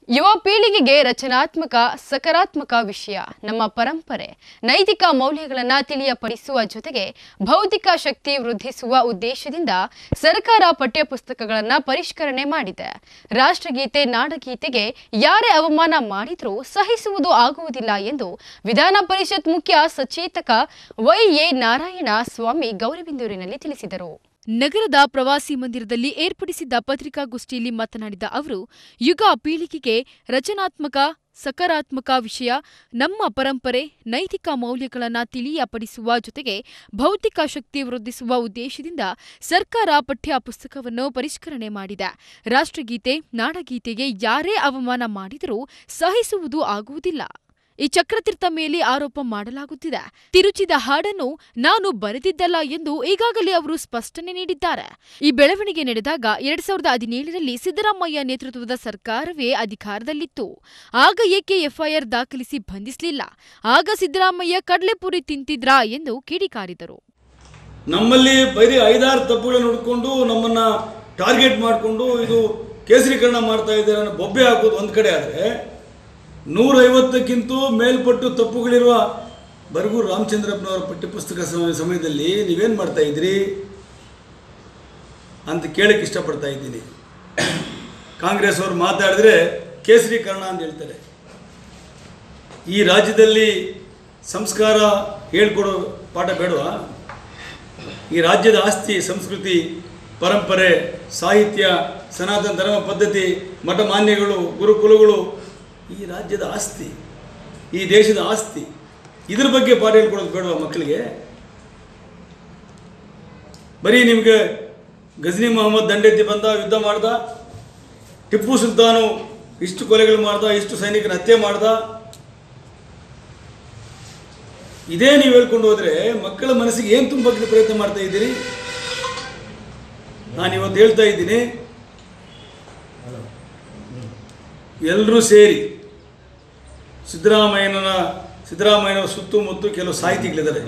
ಯುವ ಪೀಳಿಗೆಗೆ ರಚನಾತ್ಮಕ ಸಕಾರಾತ್ಮಕ ವಿಷಯ ನಮ್ಮ ಪರಂಪರೆ ನೈತಿಕ ಮೌಲ್ಯಗಳನ್ನು ತಿಳಿಯಪಡಿಸುವ ಜೊತೆಗೆ ಭೌತಿಕ ಶಕ್ತಿ ವೃದ್ಧಿಸುವ ಉದ್ದೇಶದಿಂದ ಸರ್ಕಾರ ಪಠ್ಯಪುಸ್ತಕಗಳನ್ನು ಪರಿಷ್ಕರಣೆ ಮಾಡಿದೆ ರಾಷ್ಟ್ರಗೀತೆ ನಾಡಗೀತೆಗೆ ಯಾರೇ ಅವಮಾನ ಮಾಡಿದರೂ ಸಹಿಸುವುದು ಆಗುವುದಿಲ್ಲ ಎಂದು ವಿಧಾನ ಪರಿಷತ್ ಮುಖ್ಯ ಸಚೇತಕ ವೈ ಎ ನಾರಾಯಣ ಸ್ವಾಮಿ ಗೌರಿಬಿಂದೂರಿನಲ್ಲಿ ತಿಳಿಸಿದರು ನಗರದ ಪ್ರವಾಸಿ ಮಂದಿರದಲ್ಲಿ ಏರ್ಪಡಿಸಿದ್ದ ಪತ್ರಿಕಾಗೋಷ್ಠಿಯಲ್ಲಿ ಮಾತನಾಡಿದ ಅವರು ಯುಗ ಪೀಳಿಗೆಗೆ ರಚನಾತ್ಮಕ ಸಕಾರಾತ್ಮಕ ವಿಷಯ ನಮ್ಮ ಪರಂಪರೆ ನೈತಿಕ ಮೌಲ್ಯಗಳನ್ನು ತಿಳಿಯಪಡಿಸುವ ಜೊತೆಗೆ ಭೌತಿಕ ಶಕ್ತಿ ವೃದ್ಧಿಸುವ ಉದ್ದೇಶದಿಂದ ಸರ್ಕಾರ ಪಠ್ಯ ಪುಸ್ತಕವನ್ನು ಪರಿಷ್ಕರಣೆ ಮಾಡಿದೆ ರಾಷ್ಟ್ರಗೀತೆ ನಾಡಗೀತೆಗೆ ಯಾರೇ ಅವಮಾನ ಮಾಡಿದರೂ ಸಹಿಸುವುದು ಆಗುವುದಿಲ್ಲ ಈ ಚಕ್ರತೀರ್ಥ ಮೇಲೆ ಆರೋಪ ಮಾಡಲಾಗುತ್ತಿದೆ ತಿರುಚಿದ ಹಾಡನ್ನು ನಾನು ಬರೆದಿದ್ದಲ್ಲ ಎಂದು ಈಗಾಗಲೇ ಅವರು ಸ್ಪಷ್ಟನೆ ನೀಡಿದ್ದಾರೆ ಈ ಬೆಳವಣಿಗೆ ನಡೆದಾಗ ಎರಡ್ ಸಾವಿರದ ಹದಿನೇಳರಲ್ಲಿ ಸಿದ್ದರಾಮಯ್ಯ ನೇತೃತ್ವದ ಸರ್ಕಾರವೇ ಅಧಿಕಾರದಲ್ಲಿತ್ತು ಆಗ ಏಕೆ ಎಫ್ಐಆರ್ ದಾಖಲಿಸಿ ಬಂಧಿಸಲಿಲ್ಲ ಆಗ ಸಿದ್ದರಾಮಯ್ಯ ಕಡಲೆಪುರಿ ತಿಂತಿದ್ರಾ ಎಂದು ಕಿಡಿಕಾರಿದರು ನಮ್ಮಲ್ಲಿ ಬರೀ ಐದಾರು ತಪ್ಪುಗಳನ್ನು ಹುಡ್ಕೊಂಡು ನಮ್ಮನ್ನ ಟಾರ್ಗೆಟ್ ಮಾಡಿಕೊಂಡು ಇದು ಕೇಸರೀಕರಣ ಮಾಡ್ತಾ ಇದ್ದಾರೆ ಅನ್ನೋ ಬೊಬ್ಬೆ ಹಾಕೋದು ಒಂದು ಕಡೆ ಆದರೆ ನೂರೈವತ್ತಕ್ಕಿಂತ ಮೇಲ್ಪಟ್ಟು ತಪ್ಪುಗಳಿರುವ ಬರಗೂರು ರಾಮಚಂದ್ರಪ್ಪನವರ ಪಠ್ಯಪುಸ್ತಕ ಸಮ- ಸಮಯದಲ್ಲಿ ನೀವೇನು ಮಾಡ್ತಾ ಇದ್ರಿ ಅಂತ ಕೇಳಕ್ಕೆ ಇಷ್ಟಪಡ್ತಾ ಇದ್ದೀನಿ ಕಾಂಗ್ರೆಸ್ ಅವರು ಮಾತಾಡಿದ್ರೆ ಕೇಸರೀಕರಣ ಅಂತ ಹೇಳ್ತಾರೆ ಈ ರಾಜ್ಯದಲ್ಲಿ ಸಂಸ್ಕಾರ ಹೇಳ್ಕೊಡೋ ಪಾಠ ಬೇಡವಾ ಈ ರಾಜ್ಯದ ಆಸ್ತಿ ಸಂಸ್ಕೃತಿ ಪರಂಪರೆ ಸಾಹಿತ್ಯ ಸನಾತನ ಧರ್ಮ ಪದ್ಧತಿ ಮಠಮಾನ್ಯಗಳು ಗುರುಕುಲಗಳು ಈ ರಾಜ್ಯದ ಆಸ್ತಿ ಈ ದೇಶದ ಆಸ್ತಿ ಇದ್ರ ಬಗ್ಗೆ ಪಾಠ ಹೇಳ್ಕೊಡೋದು ಬೇಡವಾ ಮಕ್ಕಳಿಗೆ ಬರೀ ನಿಮಗೆ ಗಜ್ನಿ ಮೊಹಮ್ಮದ್ ದಂಡೆತ್ತಿ ಬಂದ ಯುದ್ಧ ಮಾಡ್ದ ಟಿಪ್ಪು ಸುಲ್ತಾನು ಇಷ್ಟು ಕೊಲೆಗಳು ಮಾಡ್ದ ಇಷ್ಟು ಸೈನಿಕರ ಹತ್ಯೆ ಮಾಡ್ದ ಇದೇ ನೀವು ಹೇಳ್ಕೊಂಡು ಹೋದ್ರೆ ಮಕ್ಕಳ ಮನಸ್ಸಿಗೆ ಏನು ತುಂಬಕ್ಕೆ ಪ್ರಯತ್ನ ಮಾಡ್ತಾ ಇದ್ದೀರಿ ನಾನು ಇವತ್ತು ಹೇಳ್ತಾ ಇದ್ದೀನಿ ಎಲ್ಲರೂ ಸೇರಿ ಸಿದ್ದರಾಮಯ್ಯನ ಸಿದ್ದರಾಮಯ್ಯನ ಸುತ್ತಮುತ್ತ ಕೆಲವು ಸಾಹಿತಿಗಳಿದ್ದಾರೆ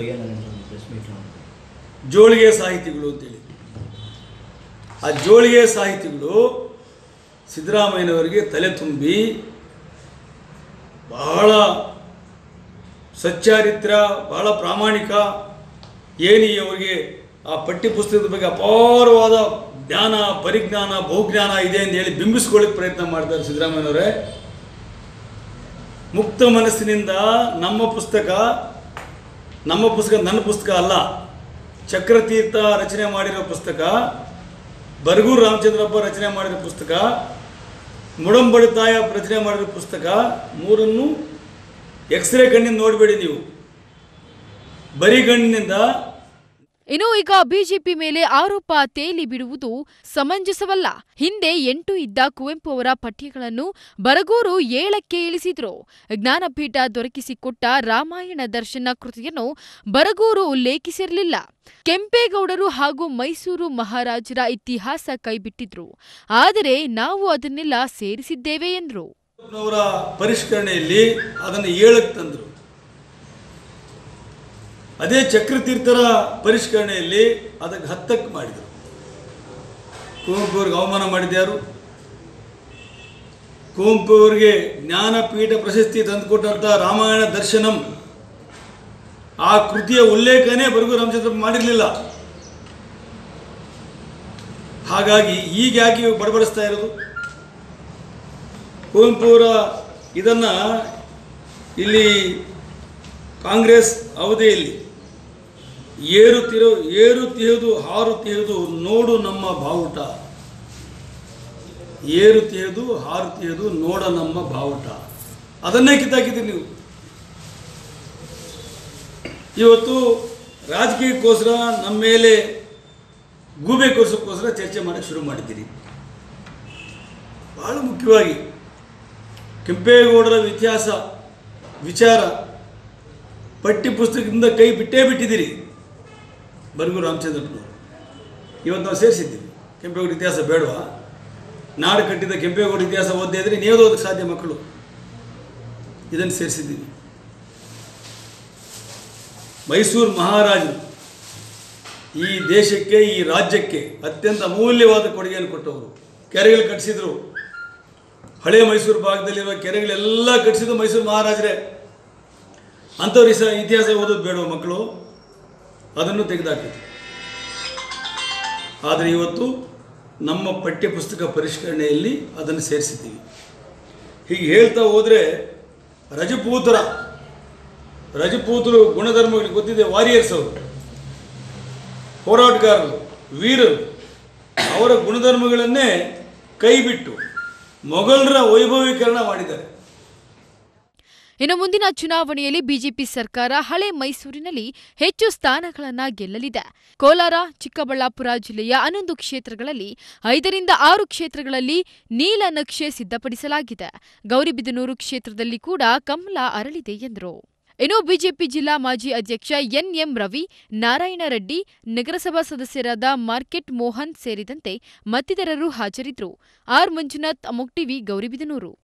ಜೋಳಿಗೆ ಸಾಹಿತಿಗಳು ಅಂತೇಳಿ ಆ ಜೋಳಿಗೆ ಸಾಹಿತಿಗಳು ಸಿದ್ದರಾಮಯ್ಯನವರಿಗೆ ತಲೆ ತುಂಬಿ ಬಹಳ ಸಚ್ಚಾರಿತ್ರ ಬಹಳ ಪ್ರಾಮಾಣಿಕ ಏನಿ ಅವರಿಗೆ ಆ ಪಠ್ಯ ಪುಸ್ತಕದ ಬಗ್ಗೆ ಅಪಾರವಾದ ಜ್ಞಾನ ಪರಿಜ್ಞಾನ ಬಹುಜ್ಞಾನ ಇದೆ ಅಂತ ಹೇಳಿ ಬಿಂಬಿಸ್ಕೊಳ್ಳಿಕ್ಕೆ ಪ್ರಯತ್ನ ಮಾಡ್ತಾರೆ ಸಿದ್ದರಾಮಯ್ಯನವರೇ ಮುಕ್ತ ಮನಸ್ಸಿನಿಂದ ನಮ್ಮ ಪುಸ್ತಕ ನಮ್ಮ ಪುಸ್ತಕ ನನ್ನ ಪುಸ್ತಕ ಅಲ್ಲ ಚಕ್ರತೀರ್ಥ ರಚನೆ ಮಾಡಿರೋ ಪುಸ್ತಕ ಬರಗೂರು ರಾಮಚಂದ್ರಪ್ಪ ರಚನೆ ಮಾಡಿರೋ ಪುಸ್ತಕ ಮುಡಂಬಡಿ ತಾಯ ರಚನೆ ಮಾಡಿರೋ ಪುಸ್ತಕ ಮೂರನ್ನು ಎಕ್ಸ್ರೇ ಕಣ್ಣಿಂದ ನೋಡಬೇಡಿ ನೀವು ಬರೀ ಕಣ್ಣಿನಿಂದ ಇನ್ನು ಈಗ ಬಿಜೆಪಿ ಮೇಲೆ ಆರೋಪ ತೇಲಿ ಬಿಡುವುದು ಸಮಂಜಸವಲ್ಲ ಹಿಂದೆ ಎಂಟು ಇದ್ದ ಕುವೆಂಪು ಅವರ ಪಠ್ಯಗಳನ್ನು ಬರಗೂರು ಏಳಕ್ಕೆ ಇಳಿಸಿದ್ರು ಜ್ಞಾನಪೀಠ ದೊರಕಿಸಿಕೊಟ್ಟ ರಾಮಾಯಣ ದರ್ಶನ ಕೃತಿಯನ್ನು ಬರಗೂರು ಉಲ್ಲೇಖಿಸಿರಲಿಲ್ಲ ಕೆಂಪೇಗೌಡರು ಹಾಗೂ ಮೈಸೂರು ಮಹಾರಾಜರ ಇತಿಹಾಸ ಕೈಬಿಟ್ಟಿದ್ರು ಆದರೆ ನಾವು ಅದನ್ನೆಲ್ಲ ಸೇರಿಸಿದ್ದೇವೆ ಎಂದ್ರು ಅವರ ಪರಿಷ್ಕರಣೆಯಲ್ಲಿ ಅದನ್ನು ಏಳಕ್ಕೆ ತಂದರು ಅದೇ ಚಕ್ರತೀರ್ಥರ ಪರಿಷ್ಕರಣೆಯಲ್ಲಿ ಅದಕ್ಕೆ ಹತ್ತಕ್ಕೆ ಮಾಡಿದರು ಕುವೆಂಪು ಅವ್ರಿಗೆ ಅವಮಾನ ಮಾಡಿದ್ಯಾರು ಕುವೆಂಪು ಅವರಿಗೆ ಜ್ಞಾನಪೀಠ ಪ್ರಶಸ್ತಿ ತಂದುಕೊಟ್ಟಂಥ ರಾಮಾಯಣ ದರ್ಶನಂ ಆ ಕೃತಿಯ ಉಲ್ಲೇಖನೇ ಬರಗು ರಾಮಚಂದ್ರಪ್ಪ ಮಾಡಿರಲಿಲ್ಲ ಹಾಗಾಗಿ ಈಗ ಯಾಕೆ ಇವಾಗ ಬಡಬಡಿಸ್ತಾ ಇರೋದು ಕುವೆಂಪು ಅವರ ಇದನ್ನು ಇಲ್ಲಿ ಕಾಂಗ್ರೆಸ್ ಅವಧಿಯಲ್ಲಿ ಏರುತ್ತಿರೋ ಏರುತ್ತಿಹುದು ಹಾರುತ್ತಿಹುದು ನೋಡು ನಮ್ಮ ಬಾವುಟ ಏರುತ್ತಿಹುದು ಹಾರುತ್ತಿಹುದು ನೋಡ ನಮ್ಮ ಬಾವುಟ ಅದನ್ನೇ ಕಿತ್ತಾಕಿದ್ದೀರಿ ನೀವು ಇವತ್ತು ರಾಜಕೀಯಕ್ಕೋಸ್ಕರ ನಮ್ಮ ಮೇಲೆ ಗೂಬೆ ಕೊರ್ಸೋಕ್ಕೋಸ್ಕರ ಚರ್ಚೆ ಮಾಡೋಕ್ಕೆ ಶುರು ಮಾಡಿದ್ದೀರಿ ಬಹಳ ಮುಖ್ಯವಾಗಿ ಕೆಂಪೇಗೌಡರ ಇತಿಹಾಸ ವಿಚಾರ ಪಠ್ಯ ಪುಸ್ತಕದಿಂದ ಕೈ ಬಿಟ್ಟೇ ಬಿಟ್ಟಿದ್ದೀರಿ ಬರಗೂರು ರಾಮಚಂದ್ರಪ್ಪನವರು ಇವತ್ತು ನಾವು ಸೇರಿಸಿದ್ದೀವಿ ಕೆಂಪೇಗೌಡ ಇತಿಹಾಸ ಬೇಡವಾ ನಾಡು ಕಟ್ಟಿದ ಕೆಂಪೇಗೌಡ ಇತಿಹಾಸ ಓದ್ದೇ ಇದ್ರೆ ನೀವು ಓದಕ್ಕೆ ಸಾಧ್ಯ ಮಕ್ಕಳು ಇದನ್ನು ಸೇರಿಸಿದ್ದೀವಿ ಮೈಸೂರು ಮಹಾರಾಜರು ಈ ದೇಶಕ್ಕೆ ಈ ರಾಜ್ಯಕ್ಕೆ ಅತ್ಯಂತ ಅಮೂಲ್ಯವಾದ ಕೊಡುಗೆಯನ್ನು ಕೊಟ್ಟವರು ಕೆರೆಗಳು ಕಟ್ಟಿಸಿದ್ರು ಹಳೆ ಮೈಸೂರು ಭಾಗದಲ್ಲಿರುವ ಕೆರೆಗಳೆಲ್ಲ ಕಟ್ಟಿಸಿದ್ದು ಮೈಸೂರು ಮಹಾರಾಜರೇ ಅಂಥವ್ರಿಗೆ ಸಹ ಇತಿಹಾಸ ಓದೋದು ಬೇಡವ ಮಕ್ಕಳು ಅದನ್ನು ತೆಗೆದುಹಾಕಿದ್ರು ಆದರೆ ಇವತ್ತು ನಮ್ಮ ಪಠ್ಯಪುಸ್ತಕ ಪರಿಷ್ಕರಣೆಯಲ್ಲಿ ಅದನ್ನು ಸೇರಿಸಿದ್ದೀವಿ ಹೀಗೆ ಹೇಳ್ತಾ ಹೋದರೆ ರಜಪೂತರ ರಜಪೂತರು ಗುಣಧರ್ಮಗಳಿಗೆ ಗೊತ್ತಿದೆ ವಾರಿಯರ್ಸ್ ಅವರು ಹೋರಾಟಗಾರರು ವೀರರು ಅವರ ಗುಣಧರ್ಮಗಳನ್ನೇ ಕೈಬಿಟ್ಟು ಮೊಘಲರ ವೈಭವೀಕರಣ ಮಾಡಿದ್ದಾರೆ ಇನ್ನು ಮುಂದಿನ ಚುನಾವಣೆಯಲ್ಲಿ ಬಿಜೆಪಿ ಸರ್ಕಾರ ಹಳೆ ಮೈಸೂರಿನಲ್ಲಿ ಹೆಚ್ಚು ಸ್ಥಾನಗಳನ್ನ ಗೆಲ್ಲಲಿದೆ ಕೋಲಾರ ಚಿಕ್ಕಬಳ್ಳಾಪುರ ಜಿಲ್ಲೆಯ ಹನ್ನೊಂದು ಕ್ಷೇತ್ರಗಳಲ್ಲಿ ಐದರಿಂದ ಆರು ಕ್ಷೇತ್ರಗಳಲ್ಲಿ ನೀಲ ನಕ್ಷೆ ಸಿದ್ಧಪಡಿಸಲಾಗಿದೆ ಗೌರಿಬಿದನೂರು ಕ್ಷೇತ್ರದಲ್ಲಿ ಕೂಡ ಕಮಲ ಅರಳಿದೆ ಎಂದರು ಇನ್ನು ಬಿಜೆಪಿ ಜಿಲ್ಲಾ ಮಾಜಿ ಅಧ್ಯಕ್ಷ ಎನ್ಎಂ ರವಿ ನಾರಾಯಣ ರೆಡ್ಡಿ ನಗರಸಭಾ ಸದಸ್ಯರಾದ ಮಾರ್ಕೆಟ್ ಮೋಹನ್ ಸೇರಿದಂತೆ ಮತ್ತಿತರರು ಹಾಜರಿದ್ದರು ಆರ್ ಮಂಜುನಾಥ್ ಅಮೋಕ್ ಟಿವಿ ಗೌರಿಬಿದನೂರು